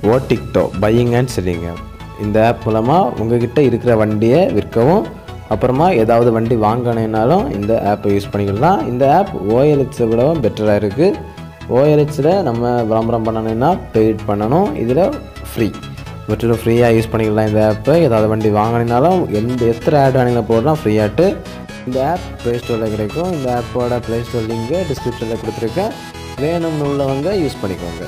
ஓடிக்டோ buying and selling app இந்த app மூலமாக உங்ககிட்ட இருக்கிற வண்டியை விற்கவும் அப்புறமா ஏதாவது வண்டி வாங்கினேனாலும் இந்த ஆப்பை யூஸ் பண்ணிக்கலாம் இந்த ஆப் ஓஎல்எக்ஸை விடவும் பெட்டராக இருக்குது ஓஎல்எக்ஸில் நம்ம விளம்பரம் பண்ணணும்னா பெய்ட் பண்ணணும் இதில் ஃப்ரீ முற்றிலும் ஃப்ரீயாக யூஸ் பண்ணிக்கலாம் இந்த ஆப்பை ஏதாவது வண்டி வாங்கினாலும் எந்த எத்தனை ஆட் வேணுங்களா போடலாம் ஃப்ரீயாட்டு இந்த ஆப் ப்ளே ஸ்டோரில் கிடைக்கும் இந்த ஆப்போட ப்ளே ஸ்டோர் லிங்கு டிஸ்கிரிப்ஷனில் கொடுத்துருக்கேன் வேணும்னு உள்ளவங்க யூஸ் பண்ணிக்கோங்க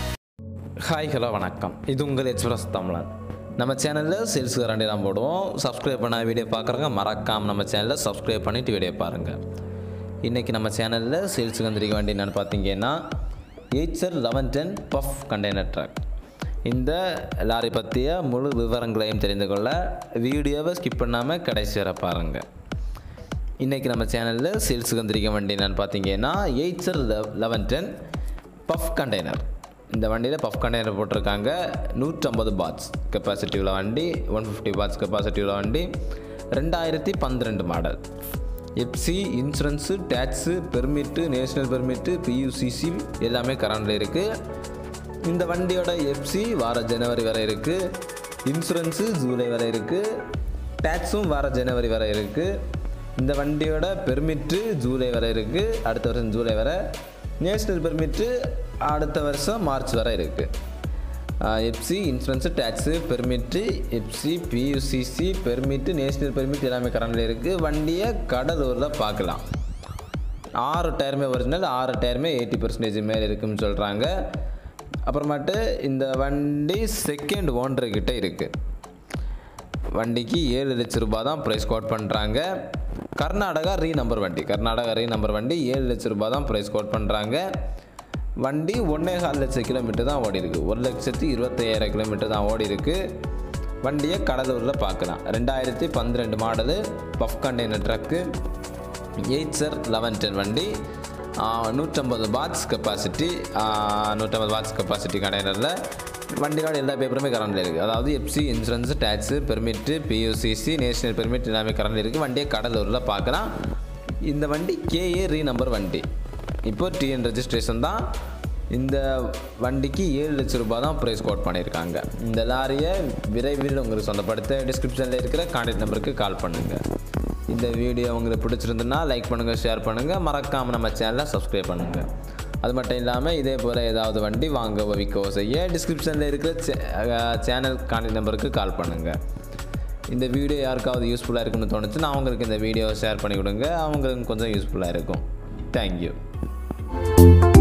ஹாய் ஹலோ வணக்கம் இது உங்கள் எக்ஸ்பிரஸ் தமிழன் நம்ம சேனலில் சேல்ஸ் கரண்டி தான் போடுவோம் சப்ஸ்கிரைப் பண்ண வீடியோ பார்க்குறவங்க மறக்காமல் நம்ம சேனலில் சப்ஸ்கிரைப் பண்ணிவிட்டு வீடியோ பாருங்கள் இன்றைக்கி நம்ம சேனலில் சேல்ஸுக்கு வந்திருக்க வேண்டிய என்னென்னு பார்த்தீங்கன்னா Eicher eleven ten PUF container truck இந்த லாரி பற்றிய முழு விவரங்களையும் தெரிந்து கொள்ள வீடியோவை ஸ்கிப் பண்ணாமல் கடைசி வரை பாருங்கள் இன்றைக்கி நம்ம சேனலில் சேல்ஸுக்கு வந்திருக்க வண்டி என்னென்னு பார்த்தீங்கன்னா Eicher eleven ten PUF container இந்த வண்டியில் பஃப் கண்டெய்னர் போட்டிருக்காங்க நூற்றம்பது பாட்ஸ் கெப்பாசிட்டி உள்ள வண்டி ஒன் ஃபிஃப்டி பாட்ஸ் கெப்பாசிட்டி உள்ள வண்டி ரெண்டாயிரத்தி பன்னிரெண்டு model FC insurance tax permit national permit PUCC எல்லாமே கரண்டில் இருக்குது இந்த வண்டியோட எஃப்சி வார ஜனவரி வரை இருக்குது இன்சூரன்ஸு ஜூலை வரை இருக்குது டேக்ஸும் வார ஜனவரி வரை இருக்குது இந்த வண்டியோட பெர்மிட்டு ஜூலை வரை இருக்குது அடுத்த வருஷம் ஜூலை வரை நேஷ்னல் பெர்மிட்டு அடுத்த வருஷம் மார்ச் வரை இருக்குது FC insurance tax permit FC PUCC permit national permit எல்லாமே கரண்டில் இருக்குது வண்டியை கடலூரில் பார்க்கலாம் ஆறு டயருமே ஒரிஜினல் ஆறு டயருமே எயிட்டி பர்சன்டேஜ் மேலே இருக்குன்னு சொல்கிறாங்க அப்புறமேட்டு இந்த வண்டி செகண்ட் ஓனர்கிட்ட இருக்குது வண்டிக்கு ஏழு லட்ச ரூபாய் தான் ப்ரைஸ் கோட் பண்ணுறாங்க கர்நாடகா ரீ நம்பர் வண்டி கர்நாடகா ரீ நம்பர் வண்டி ஏழு லட்ச ரூபாய் தான் ப்ரைஸ் கோட் பண்ணுறாங்க வண்டி ஒன்றே கால் லட்சம் கிலோமீட்டர் தான் ஓடி இருக்கு ஒரு லட்சத்தி இருபத்தையாயிரம் கிலோமீட்டர் தான் ஓடி இருக்கு வண்டியை கடலூரில் பார்க்கலாம் ரெண்டாயிரத்தி பன்னிரெண்டு model PUF container truck Eicher eleven ten வண்டி நூற்றம்பது பாட்ஸ் கெப்பாசிட்டி நூற்றம்பது பாட்ஸ் கெப்பாசிட்டி கண்டெய்னரில் வண்டியோட எல்லா பேப்பருமே கரண்டில் இருக்குது அதாவது FC insurance tax permit PUCC national permit எல்லாமே கரண்டில் இருக்குது வண்டியை கடலூரில் பார்க்கலாம் இந்த வண்டி கேஏ ரீ நம்பர் வண்டி இப்போ டிஎன் ரெஜிஸ்ட்ரேஷன் தான் இந்த வண்டிக்கு ஏழு லட்ச ரூபாய் தான் ப்ரைஸ் கோட் பண்ணியிருக்காங்க இந்த லாரியை விரைவில் உங்களுக்கு சொந்தப்படுத்த டிஸ்கிரிப்ஷனில் இருக்கிற கான்டாக்ட் நம்பருக்கு கால் பண்ணுங்கள் இந்த வீடியோ உங்களுக்கு பிடிச்சிருந்துன்னா லைக் பண்ணுங்கள் ஷேர் பண்ணுங்கள் மறக்காமல் நம்ம சேனலை சப்ஸ்கிரைப் பண்ணுங்கள் அது மட்டும் இல்லாமல் இதே போல் ஏதாவது வண்டி வாங்கவோ விற்கவோ செய்ய டிஸ்கிரிப்ஷனில் இருக்கிற சேனல் கான்டாக்ட் நம்பருக்கு கால் பண்ணுங்கள் இந்த வீடியோ யாருக்காவது யூஸ்ஃபுல்லாக இருக்குன்னு தோணுச்சுன்னா அவங்களுக்கு இந்த வீடியோவை ஷேர் பண்ணி கொடுங்க அவங்களுக்கு கொஞ்சம் யூஸ்ஃபுல்லாக இருக்கும் தேங்க்யூ